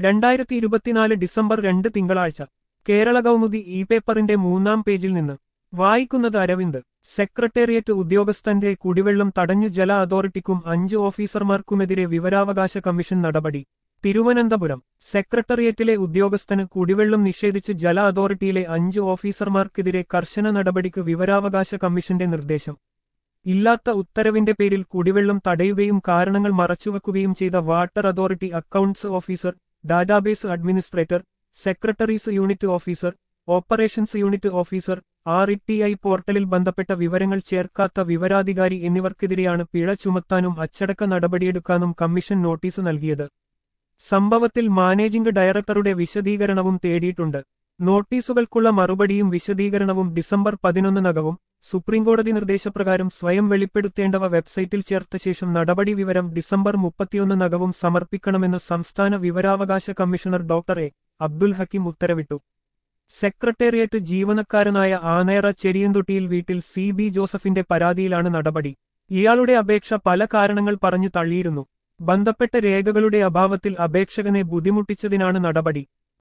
രണ്ടായിരത്തി ഇരുപത്തിനാല് ഡിസംബർ രണ്ട് തിങ്കളാഴ്ച കേരള കൗമുദി ഇ പേപ്പറിന്റെ മൂന്നാം പേജിൽ നിന്ന് വായിക്കുന്നത് അരവിന്ദ് സെക്രട്ടേറിയറ്റ് ഉദ്യോഗസ്ഥന്റെ കുടിവെള്ളം തടഞ്ഞു ജല അതോറിറ്റിക്കും അഞ്ച് ഓഫീസർമാർക്കുമെതിരെ വിവരാവകാശ കമ്മീഷൻ നടപടി തിരുവനന്തപുരം സെക്രട്ടേറിയറ്റിലെ ഉദ്യോഗസ്ഥന് കുടിവെള്ളം നിഷേധിച്ച് ജല അതോറിറ്റിയിലെ അഞ്ച് ഓഫീസർമാർക്കെതിരെ കർശന നടപടിക്ക് വിവരാവകാശ കമ്മീഷന്റെ നിർദ്ദേശം ഇല്ലാത്ത ഉത്തരവിന്റെ പേരിൽ കുടിവെള്ളം തടയുകയും കാരണങ്ങൾ മറച്ചുവെക്കുകയും ചെയ്ത water authority accounts officer database administrator secretaries unit officer operations unit officer R E T I പോർട്ടലിൽ ബന്ധപ്പെട്ട വിവരങ്ങൾ ചേർക്കാത്ത വിവരാധികാരി എന്നിവർക്കെതിരെയാണ് പിഴ ചുമത്താനും അച്ചടക്ക നടപടിയെടുക്കാനും കമ്മീഷൻ നോട്ടീസ് നൽകിയത് സംഭവത്തിൽ മാനേജിംഗ് ഡയറക്ടറുടെ വിശദീകരണവും തേടിയിട്ടുണ്ട് നോട്ടീസുകൾക്കുള്ള മറുപടിയും വിശദീകരണവും ഡിസംബർ പതിനൊന്നിനകവും സുപ്രീംകോടതി നിർദ്ദേശപ്രകാരം സ്വയം വെളിപ്പെടുത്തേണ്ടവ വെബ്സൈറ്റിൽ ചേർത്ത ശേഷം നടപടി വിവരം ഡിസംബർ മുപ്പത്തിയൊന്നിനകവും സമർപ്പിക്കണമെന്ന് സംസ്ഥാന വിവരാവകാശ commissioner doctor A Abdul Hakeem ഉത്തരവിട്ടു സെക്രട്ടേറിയറ്റ് ജീവനക്കാരനായ ആനയറ ചെരിയന്തൊട്ടിയിൽ വീട്ടിൽ സി ബി ജോസഫിന്റെ പരാതിയിലാണ് നടപടി ഇയാളുടെ അപേക്ഷ പല കാരണങ്ങൾ പറഞ്ഞു തള്ളിയിരുന്നു ബന്ധപ്പെട്ട രേഖകളുടെ അഭാവത്തിൽ അപേക്ഷകനെ ബുദ്ധിമുട്ടിച്ചതിനാണ് നടപടി